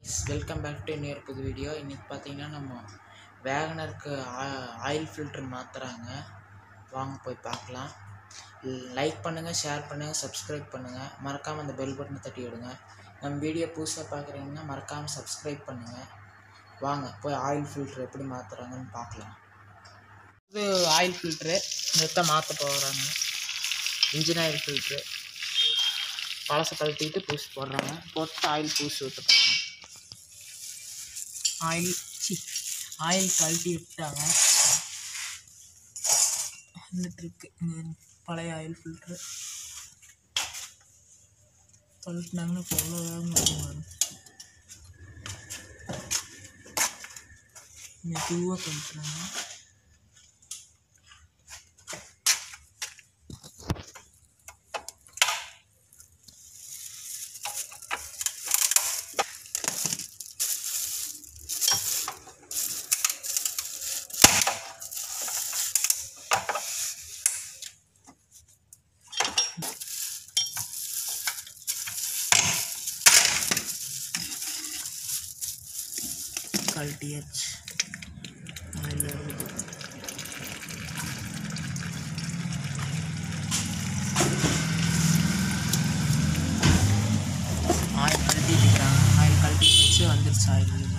welcome back to இன்னொரு புது video இன்றைக்கி பார்த்தீங்கன்னா நம்ம வேகனருக்கு ஆயில் ஃபில்டர் மாற்றுறாங்க வாங்க போய் பார்க்கலாம் லைக் பண்ணுங்கள் ஷேர் பண்ணுங்கள் சப்ஸ்கிரைப் பண்ணுங்கள் மறக்காமல் அந்த பெல் பட்டனை தட்டி விடுங்க நம்ம வீடியோ புதுசாக பார்க்குறீங்கன்னா மறக்காமல் சப்ஸ்கிரைப் பண்ணுங்கள் வாங்க போய் ஆயில் ஃபில்டர் எப்படி மாற்றுறாங்கன்னு பார்க்கலாம் இது ஆயில் ஃபில்ட்ரு இதை மாற்ற போகிறாங்க இன்ஜின் ஆயில் ஃபில்ட்ரு பழசை கழட்டிட்டு பூசி போடுறாங்க போட்டு ஆயில் பூசி ஊற்ற போகிறாங்க ஆயில் சி ஆயில் கழட்டி விட்டாங்க வந்துட்டு இருக்கு இங்க பழைய ஆயில் ஃபில்ட்ரு கழட்டினாங்கன்னா இப்போ எவ்வளோ வேகமாக வரும் மெதுவாக கழட்டுறாங்க கழட்டியாச்சு ஆயில் இருக்குது ஆயில் கழட்டிட்டு இருக்காங்க ஆயில் கழட்டி வச்சு வந்துருச்சு ஆயில் உள்ள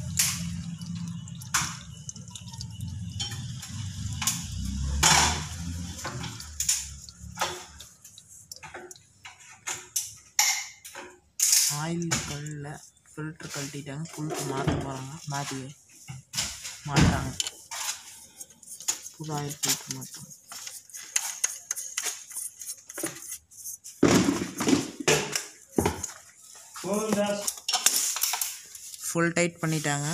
ஆயில் கல்ல ஃபில்ட்ரு கழட்டிட்டாங்க புல்க்கு மாற்ற போகிறாங்க மாற்றி மாட்டுறாங்க புது ஆயில் ஃபில்ட்ரு மாற்றணும் ஃபுல் டைட் பண்ணிட்டாங்க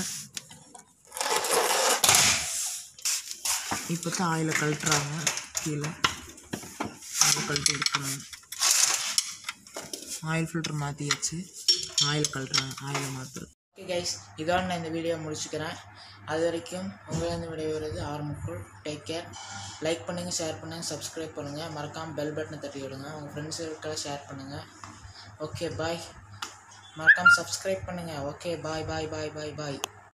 இப்போ தான் ஆயிலை கழட்டுறாங்க கீழே ஆயில் கழட்டி எடுக்கிறாங்க ஆயில் ஃபில்டர் மாற்றியாச்சு ஆயில் கழட்டுறாங்க ஆயிலை மாற்று ஓகே கைஸ் இதோட நான் இந்த வீடியோ முடிச்சுக்கிறேன் அது வரைக்கும் உங்களிருந்து விடைபெறுவது ஆரம்பக்குள் டேக் கேர் லைக் பண்ணுங்கள் ஷேர் பண்ணுங்கள் சப்ஸ்கிரைப் பண்ணுங்கள் மறக்காமல் பெல் பட்டனை தட்டி விடுங்க உங்கள் ஃப்ரெண்ட்ஸுக்கெல்லாம் ஷேர் பண்ணுங்கள் ஓகே பாய் மறக்காமல் சப்ஸ்கிரைப் பண்ணுங்கள் ஓகே பாய் பாய் பாய் பாய் பாய்